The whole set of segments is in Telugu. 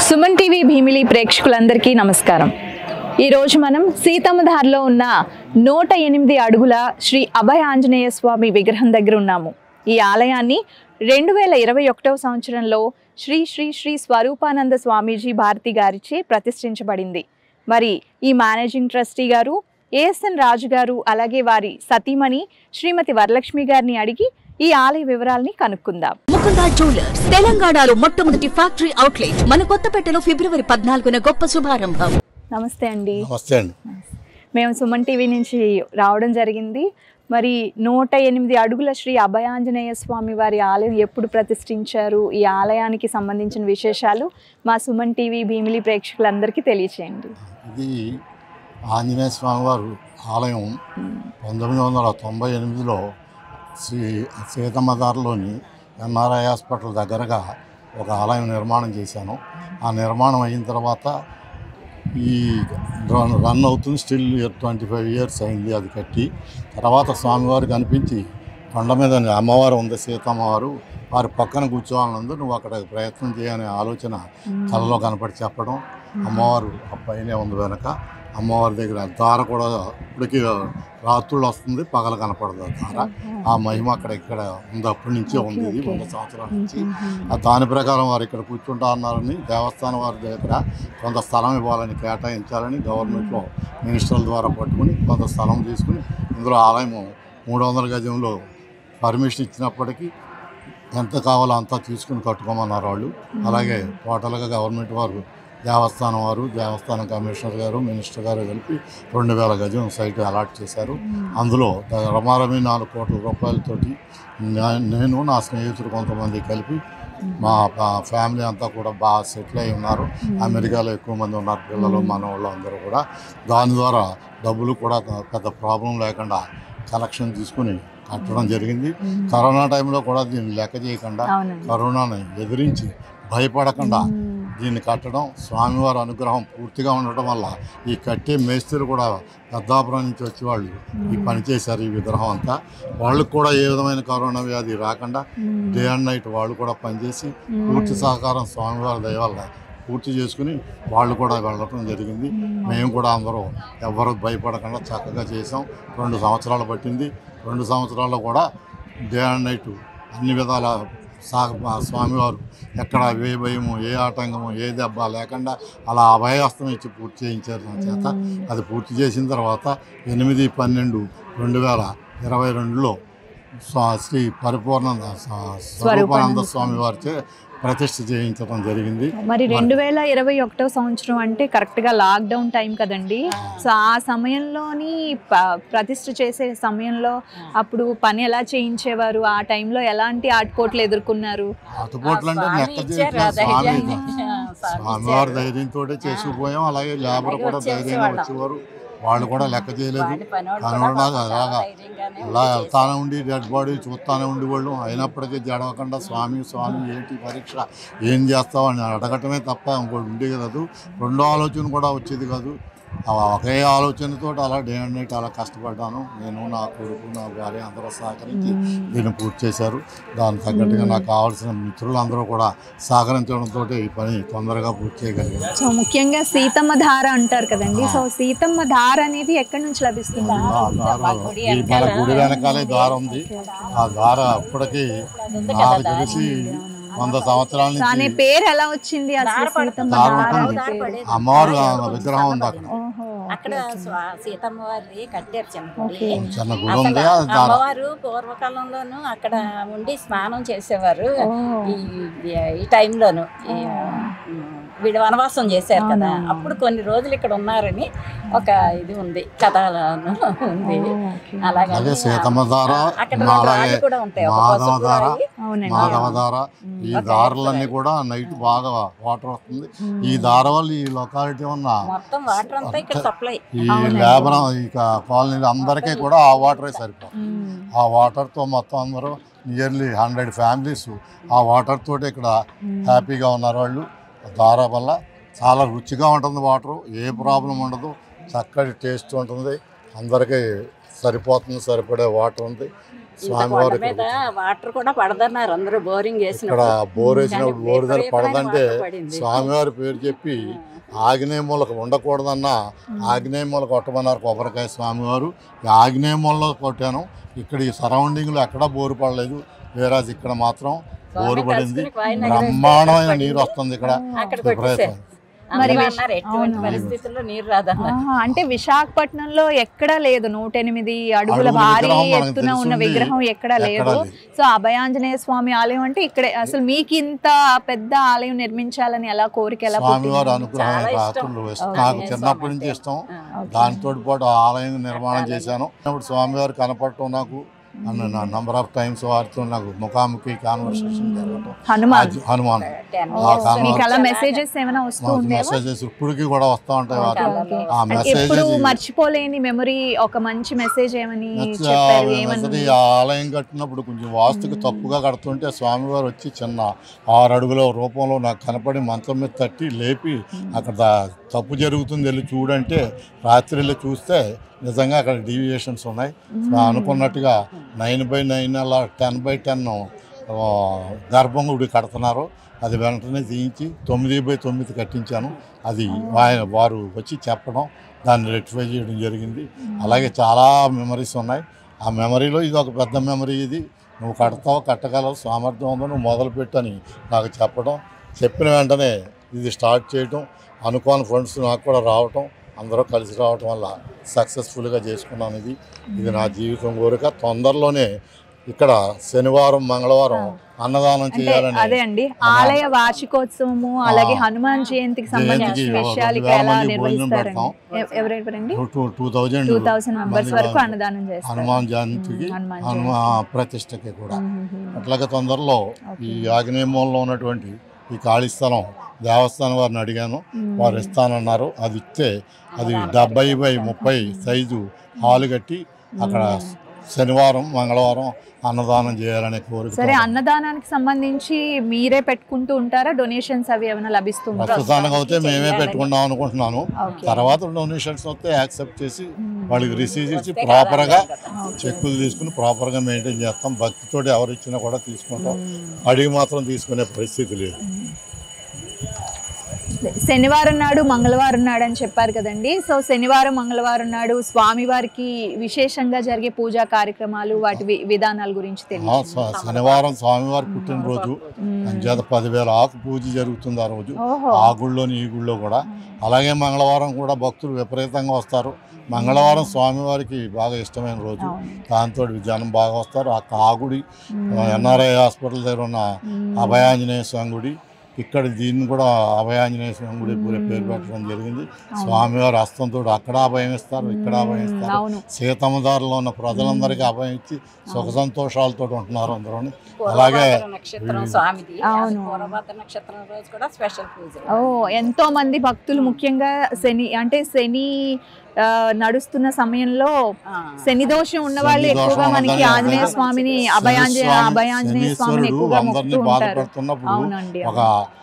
సుమన్ టీవీ భీమిలి ప్రేక్షకులందరికీ నమస్కారం ఈరోజు మనం సీతమ్మధార్లో ఉన్న నూట ఎనిమిది అడుగుల శ్రీ అభయ ఆంజనేయ స్వామి విగ్రహం దగ్గర ఉన్నాము ఈ ఆలయాన్ని రెండు వేల ఇరవై ఒకటవ సంవత్సరంలో శ్రీ శ్రీ శ్రీ స్వరూపానంద స్వామీజీ భారతి గారిచే ప్రతిష్ఠించబడింది మరి ఈ మేనేజింగ్ ట్రస్టీ గారు ఏఎస్ఎన్ రాజు గారు అలాగే వారి సతీమణి శ్రీమతి వరలక్ష్మి గారిని అడిగి ఈ ఆలయ వివరాల్ని కనుక్కుందాం ముకుందా జ్యువెలర్స్ తెలంగాణలో మొట్టమొదటి ఫ్యాక్టరీ అవుట్లెట్ మన కొత్తపేటలో ఫిబ్రవరి పద్నాలుగున గొప్ప శుభారంభం నమస్తే అండి నమస్తే అండి మేము సుమన్ టీవీ నుంచి రావడం జరిగింది మరి నూట ఎనిమిది అడుగుల శ్రీ అభయాంజనేయ స్వామి వారి ఆలయం ఎప్పుడు ప్రతిష్ఠించారు ఈ ఆలయానికి సంబంధించిన విశేషాలు మా సుమన్ టీవీ భీమిలి ప్రేక్షకులందరికీ తెలియచేయండి ఇది ఆంజనేయ స్వామి వారు ఆలయం పంతొమ్మిది వందల తొంభై ఎనిమిదిలో శ్రీ సీతమ్మదారిలోని ఎంఆర్ఐ హాస్పిటల్ దగ్గరగా ఒక ఆలయం నిర్మాణం చేశాను ఆ నిర్మాణం అయిన తర్వాత ఈ రన్ రన్ అవుతుంది స్టిల్ ట్వంటీ ఫైవ్ ఇయర్స్ అయింది అది కట్టి తర్వాత స్వామివారు కనిపించి కొండ మీద అమ్మవారు ఉంది సీతమ్మవారు వారి పక్కన కూర్చోవాలనుంది నువ్వు అక్కడ ప్రయత్నం చేయనే ఆలోచన కళలో కనపడి చెప్పడం అమ్మవారు ఆ పైనే ఉంది వెనక అమ్మవారి దగ్గర దార కూడా ఇప్పటికి రాత్రులు వస్తుంది పగల కనపడదు ఆ దార ఆ మహిమ అక్కడ ఇక్కడ ఉంది అప్పటి నుంచే ఉంది ఇది వంద సంవత్సరాల నుంచి ఆ దాని ప్రకారం వారు ఇక్కడ కూర్చుంటా అన్నారని దేవస్థానం వారి దగ్గర కొంత స్థలం ఇవ్వాలని కేటాయించాలని గవర్నమెంట్లో మినిస్టర్ల ద్వారా పట్టుకుని కొంత స్థలం తీసుకుని ఇందులో ఆలయం మూడు వందల గజంలో పర్మిషన్ ఇచ్చినప్పటికీ ఎంత కావాలో అంతా తీసుకుని కట్టుకోమన్నారు వాళ్ళు అలాగే టోటల్గా గవర్నమెంట్ వారు దేవస్థానం వారు దేవస్థానం కమిషనర్ గారు మినిస్టర్ గారు కలిపి రెండు వేల గజం సైట్ అలాట్ చేశారు అందులో ద- రమారమి నాలుగు కోట్ల రూపాయలతోటి నా- నేను నా స్నేహితులు కొంతమంది కలిపి మా మా ఫ్యామిలీ అంతా కూడా బాగా సెటిల్ అయి ఉన్నారు అమెరికాలో ఎక్కువ మంది ఉన్నారు పిల్లలు మన వాళ్ళు అందరూ కూడా దాని ద్వారా డబ్బులు కూడా పెద్ద ప్రాబ్లం లేకుండా కలెక్షన్ తీసుకుని కట్టడం జరిగింది కరోనా టైంలో కూడా దీన్ని లెక్క చేయకుండా అవునండి కరోనాని ఎదిరించి భయపడకుండా దీన్ని కట్టడం స్వామివారి అనుగ్రహం పూర్తిగా ఉండటం వల్ల ఈ కట్టే మేస్త్రి కూడా పెద్దాపురం నుంచి వచ్చి వాళ్ళు ఈ పని చేశారు ఈ విగ్రహం అంతా వాళ్ళకు కూడా ఏ విధమైన కరోనా వ్యాధి రాకుండా డే అండ్ నైట్ వాళ్ళు కూడా పనిచేసి పూర్తి సహకారం స్వామివారి దయ వల్ల పూర్తి చేసుకుని వాళ్ళు కూడా వెళ్ళటం జరిగింది మేము కూడా అందరూ ఎవరు భయపడకుండా చక్కగా చేసాం రెండు సంవత్సరాలు పట్టింది రెండు సంవత్సరాల్లో కూడా డే అండ్ నైట్ అన్ని విధాల సా స్వామివారు ఎక్కడ ఏ భయము ఏ ఆటంకము ఏ దెబ్బ లేకుండా అలా అభయహస్తం ఇచ్చి పూర్తి చేయించారు నా చేత అది పూర్తి చేసిన తర్వాత ఎనిమిది పన్నెండు రెండు వేల ఇరవై రెండులో స్వా- శ్రీ పరిపూర్ణానంద స్వ- స్వరూపానంద స్వామి వారిచే ప్రతిష్ఠ చేయించడం జరిగింది మరి రెండు వేల ఇరవై ఒకటో సంవత్సరం అంటే కరెక్ట్గా లాక్డౌన్ టైం కదండి సో ఆ సమయంలోని ప- ప్రతిష్ఠ చేసే సమయంలో అప్పుడు పని ఎలా చేయించేవారు ఆ టైంలో ఎలాంటి ఆటుపోట్లు ఎదుర్కొన్నారు అటుపోట్లు అంటే స్వామి లెక్క ఇచ్చారు ఆ చేయట్లేదు స్వామి ధైర్యాన్ని. స్వామి స్వామివారి ఇచ్చారు. ధైర్యంతో చేసుకుపోయాం అలాగే లేబర్ అలాగే కూడా ధైర్యంగా వచ్చేసేవాళ్ళం. వచ్చేవారు వాళ్ళు కూడా లెక్క చేయలేదు వాళ్ళ పనోళ్ళు పని కూడా కూడా పాపం చాలా అలాగా ధైర్యంగానే ఇలా ఉండి వెళ్తానే ఉండి డెడ్ బాడీ చూస్తానే ఉండేవాళ్ళు అయినప్పటికీ జడవకుండా స్వామి స్వామి ఏంటి పరీక్ష ఏం చేస్తావు అని అడగటమే తప్ప ఇంకోటి ఉండేది కాదు రెండో ఆలోచన కూడా వచ్చేది కాదు ఆ ఒకే ఆలోచనతో అలా డే అండ్ నైట్ అలా కష్టపడ్డాను నేను నా కొడుకు నా భార్య అందరూ సహకరించి దీన్ని పూర్తి చేశారు దానికి తగ్గట్టుగా నాకు కావాల్సిన మిత్రులందరూ కూడా సహకరించడంతో ఈ పని తొందరగా పూర్తి చేయగలిగాను సో ముఖ్యంగా సీతమ్మ ధార అంటారు కదండి సో సీతమ్మ ధార అనేది ఎక్కడి నుంచి లభిస్తుంది ఆ దారం ఈ మన గుడి వెనకాలే దారం ఉంది ఆ దార అప్పటికి నాకు తెలిసి వంద సంవత్సరాల సో అనే నుంచి పేరు ఎలా వచ్చింది అసలు సీతమ్మ దారం ధార అనే ఉంటుంది పేరు పడేది. అమ్మవారు ఆ విగ్రహం ఉంది అక్కడ ఓహో అక్కడ స్వా- సీతమ్మ వారి కట్టారు చిన్న గుడి ఓకే. చిన్న గుడి అసలు ఉంది ఆ దార అమ్మవారు పూర్వకాలంలోనూ అక్కడ ఉండి స్నానం చేసేవారు ఓ. ఈ ఈ టైంలోను ఈ, ఉమ్, వీడు వనవాసం చేశారు కదా అవునవును. అప్పుడు కొన్ని రోజులు ఇక్కడ ఉన్నారని ఒక ఇది ఉంది కథలను ఉంది ఓకే. అలాగే అలాగే సీతమ్మ దార అక్కడ మా రెండు అలాగే రాళ్ళు కూడా ఉంటాయి ఒక మాధవ పసుపు దార రాయి. అవునండి మాధవ దార ఈ ఒక దారులన్నీ కూడా నైట్ బాగా వాటర్ వస్తుంది ఈ దార వల్ల ఈ లొకాలిటీ ఉన్న మొత్తం వాటర్ అంతా ఇక్కడ సప్లై ఈ లేబర్ ఇక కాలనీ అందరికీ కూడా ఆ వాటరే సరిపోతుంది మ్మ్. ఆ వాటర్తో మొత్తం అందరూ నియర్లీ హండ్రెడ్ ఫ్యామిలీస్ ఆ వాటర్ తోటి ఇక్కడ హ్యాపీగా ఉన్నారు వాళ్ళు ఆ దార వల్ల చాలా రుచిగా ఉంటుంది వాటర్ ఏ ప్రాబ్లం ఉండదు చక్కటి టేస్ట్ ఉంటుంది అందరికీ సరిపోతుంది సరిపడే వాటర్ ఉంది ఇంత స్వామివారు కొండ మీద వాటర్ కూడా పడదన్నారు అందరూ బోరింగ్ ఇక్కడ వేసినప్పుడు బోర్ వేసినప్పుడు బోర్ దగ్గర విపరీతమైన పడదంటే వాటర్ పడింది. స్వామివారి పేరు చెప్పి ఆగ్నేయ మూలకు ఉండకూడదన్న ఆగ్నేయ మూల కొట్టమన్నారు కొబ్బరికాయ స్వామివారు ఈ ఆగ్నేయ మూలలో కొట్టాను ఇక్కడ ఈ సరౌండింగ్లో ఎక్కడా బోరు పడలేదు వేరాజ్ ఇక్కడ మాత్రం బోరు స్వామి పడింది తలుచుకుని కాయిన్ ఎగరేస్తే బ్రహ్మాండమైన పడింది. నీరు వస్తుంది ఇక్కడ అక్కడ విపరీతం. కొట్టేశారు అందరూ మరి అన్నారు ఎటువంటి అవును. పరిస్థితుల్లో నీరు రాదన్నారు ఆహా, అంటే విశాఖపట్నంలో ఎక్కడా లేదు నూట ఎనిమిది అడుగుల అడుగుల భారీ విగ్రహం మనకు ఎత్తున ఉన్న తెలిసింది. విగ్రహం ఎక్కడా లేదు ఎక్కడా లేదు. సో అభయాంజనేయ స్వామి ఆలయం అంటే ఇక్కడే అసలు మీకు ఇంత పెద్ద ఆలయం నిర్మించాలని ఎలా కోరిక ఎలా స్వామివారి పుట్టింది? అనుగ్రహం చాలా ఇష్టం. రాత్రులు వస్తు- ఓకే. నాకు చిన్నప్పటి నుంచి ఇష్టం దాంతో పాటు ఆలయం నిర్మాణం చేశాను అప్పుడు స్వామివారు కనపడటం నాకు నంబర్ ఆఫ్ టైమ్స్ వారితో నాకు ముఖాముఖి కాన్వర్సేషన్ జరగటం హనుమాన్ అది హనుమాన్ టెన్ ఆ కారణం- మీకు అలా మెసేజెస్ ఏమైనా వస్తూ మాకు ఉండేవా మెసేజెస్ ఇప్పటికీ కూడా వస్తూ ఉంటాయి వారు ఓకే. ఆ అంటే ఎప్పుడు మెసేజెస్ మర్చిపోలేని మెమరీ ఒక మంచి మెసేజ్ ఏమని నచ్చ- చెప్పారు అసలు ఏమని ఈ ఆలయం కట్టినప్పుడు కొంచెం వాస్తుకు తప్పుగా కడుతుంటే స్వామివారు వచ్చి చిన్న ఆరు అడుగుల రూపంలో నాకు కనపడి మంచం మీద తట్టి లేపి అక్కడ దా- తప్పు జరుగుతుంది వెళ్ళి చూడంటే రాత్రి వెళ్ళి చూస్తే నిజంగా అక్కడ డీవియేషన్స్ ఉన్నాయి అనుకున్నట్టుగా నైన్ బై నైన్ అలా టెన్ బై టెన్ గర్భం గుడి కడుతున్నారు అది వెంటనే తీయించి తొమ్మిది బై తొమ్మిది కట్టించాను అది ఆయన వారు వచ్చి చెప్పడం దాన్ని రెక్టిఫై చేయడం జరిగింది అలాగే చాలా మెమరీస్ ఉన్నాయి ఆ మెమరీలో ఇది ఒక పెద్ద మెమరీ ఇది నువ్వు కడతావు కట్టగలవు సామర్థ్యం ఉందో నువ్వు మొదలు పెట్టని నాకు చెప్పడం చెప్పిన వెంటనే ఇది స్టార్ట్ చేయటం అనుకోని ఫండ్స్ నాకు కూడా రావటం అందరూ కలిసి రావటం వల్ల సక్సెస్ఫుల్గా చేసుకున్నాను ఇది ఇది నా జీవితం కోరిక తొందరలోనే ఇక్కడ శనివారం మంగళవారం అన్నదానం అంటే చేయాలని అదే అండి ఆలయ వార్షికోత్సవము అలాగే ఆ. హనుమాన్ జయంతికి సంబంధించిన జయంతికి విషయాలు రెండు ఇక్కడ వేల ఎలా మంది భోజనం నిర్వహిస్తారండి పెడతాం. ఎవ- ఎవరెవరండి two two thousand two thousand members మంది వరకు కాదు. అన్నదానం చేస్తారు హనుమాన్ జయంతికి మ్మ్, హనుమాన్ హనుమా ప్రతిష్టకి కూడా మ్మ్. అట్లాగే తొందరలో ఈ ఆగ్నేయమూలలో ఉన్నటువంటి ఈ ఖాళీ స్థలం దేవస్థానం వారిని అడిగాను వారు ఇస్తానన్నారు అది ఇస్తే అది డెబ్బై బై ముప్పై సైజు హాలు కట్టి అక్కడ శనివారం మంగళవారం అన్నదానం చేయాలనే కోరిక సరే అన్నదానానికి సంబంధించి మీరే పెట్టుకుంటూ ఉంటారా డొనేషన్స్ అవి ఏమైనా లభిస్తుంటారా ప్రస్తుతానికి అయితే మేమే పెట్టుకుందాం అనుకుంటున్నాను ఓకే. తర్వాత డొనేషన్స్ వస్తే యాక్సెప్ట్ చేసి వాళ్ళకి రిసీవ్ చేసి ప్రాపర్గా చెక్కులు తీసుకుని ప్రాపర్గా మెయింటైన్ చేస్తాం భక్తితోటి ఎవరు ఇచ్చినా కూడా తీసుకుంటాం అడిగి మాత్రం తీసుకునే పరిస్థితి లేదు శనివారం నాడు మంగళవారం నాడు అని చెప్పారు కదండి సో శనివారం మంగళవారం నాడు స్వామివారికి విశేషంగా జరిగే పూజా కార్యక్రమాలు వాటి వి- విధానాల గురించి ఆ, తెలియదు స్వ- శనివారం స్వామివారి పుట్టినరోజు అంచేత పదివేల ఆకు పూజ జరుగుతుంది ఆ రోజు ఓహో ఆ గుళ్ళోని ఈ గుళ్ళో కూడా అలాగే మంగళవారం కూడా భక్తులు విపరీతంగా వస్తారు మంగళవారం స్వామివారికి బాగా ఇష్టమైన రోజు అవును. దాంతో జనం బాగా వస్తారు ఆ కాగుడి ఎన్ఆర్ఐ హాస్పిటల్ దగ్గర ఉన్న అభయాంజనేయ స్వామి గుడి ఇక్కడ దీన్ని కూడా అభయాంజనేయ స్వామి గుడి పూరే పేరు పెట్టడం జరిగింది స్వామివారి హస్తంతో అక్కడ అభయం ఇస్తారు ఇక్కడ అభయం ఇస్తారు అవును సీతమ్మదారిలో ఉన్న ప్రజలందరికీ అభయం ఇచ్చి సుఖ సంతోషాలతో ఉంటున్నారు అందరూ అలాగే పూర్వభద్ర నక్షత్రం స్వామిది అవును. పూర్వభద్ర నక్షత్రం రోజు కూడా స్పెషల్ పూజ ఓ ఎంతో మంది భక్తులు ముఖ్యంగా శని అంటే శని ఆ, నడుస్తున్న సమయంలో ఆ. శని దోషం ఉన్న వాళ్ళు శని దోషం ఎక్కువగా మనకి ఉన్నదని ఆంజనేయ అంటే స్వామిని శని అభయాంజనేయ స్వామి- అభయాంజనేయ స్వామిని శనీశ్వరుడు ఎక్కువగా అందరినీ మొక్కుతూ ఉంటారు బాధపడుతున్నప్పుడు అవునండి ఒక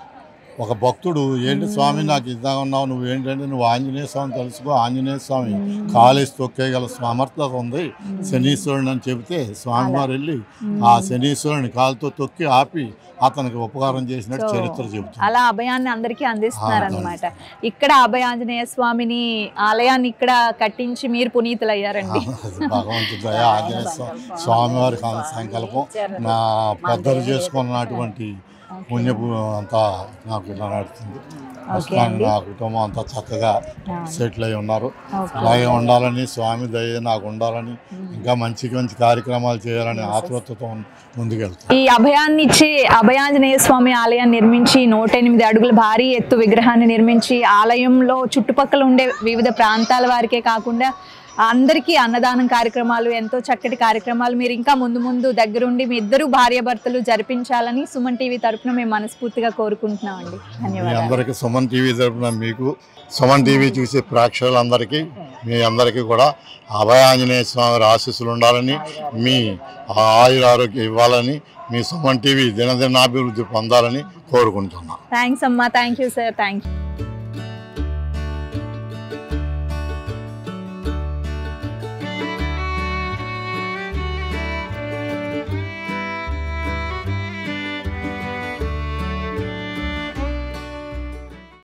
ఒక భక్తుడు ఏంటి స్వామి నాకు ఇద్దా ఉన్నావు నువ్వు ఏంటంటే నువ్వు ఆంజనేయ స్వామి తెలుసుకో ఆంజనేయ స్వామి కాలేసి తొక్కేయగల సామర్థ్యత ఉంది శనీశ్వరుని అని చెబితే స్వామివారు వెళ్ళి ఆ శనీశ్వరుని కాలుతో తొక్కి ఆపి అతనికి ఉపకారం చేసినట్టు సో, చరిత్ర చెబుతుంది అలా అభయాన్ని అందరికీ అందిస్తున్నారు అనమాట ఇక్కడ అభయాంజనేయ స్వామిని ఆలయాన్ని ఇక్కడ కట్టించి మీరు పునీతులయ్యారండి అది భగవంతుడి దయ ఆంజనేయ స్వామి స్వామివారి సంకల్పం నా పెద్దలు చేసుకున్నటువంటి పుణ్యపు అంతా నాకు ఇలా నడుస్తుంది ప్రస్తుతానికి నా కుటుంబం అంతా చక్కగా సెటిల్ అయి ఉన్నారు అలాగే ఉండాలని స్వామి దయ నాకు ఉండాలని ఇంకా మంచి మంచి కార్యక్రమాలు చేయాలని ఆతృతతో ముందుకెళ్తాను ఈ అభయాన్ని ఇచ్చి అభయాంజనేయ స్వామి ఆలయాన్ని నిర్మించి నూట ఎనిమిది అడుగుల భారీ ఎత్తు విగ్రహాన్ని నిర్మించి ఆలయంలో చుట్టుపక్కల ఉండే వివిధ ప్రాంతాల వారికే కాకుండా అందరికీ అన్నదానం కార్యక్రమాలు ఎంతో చక్కటి కార్యక్రమాలు మీరు ఇంకా ముందు ముందు దగ్గరుండి మీ ఇద్దరు భార్యాభర్తలు జరిపించాలని సుమన్ టీవీ తరపున మేము మనస్ఫూర్తిగా కోరుకుంటున్నామండి మీ ధన్యవాదాలు అందరికీ సుమన్ టీవీ తరపున మీకు సుమన్ టీవీ చూసే ప్రేక్షకులందరికీ మీ అందరికీ కూడా అభయ ఆంజనేయ స్వామి ఆశీస్సులు ఉండాలని మీ ఆయుర ఆరోగ్యం ఇవ్వాలని మీ సుమన్ టీవీ దినదినాభివృద్ధి పొందాలని కోరుకుంటున్నాను థ్యాంక్స్ అమ్మా thank you sir thank you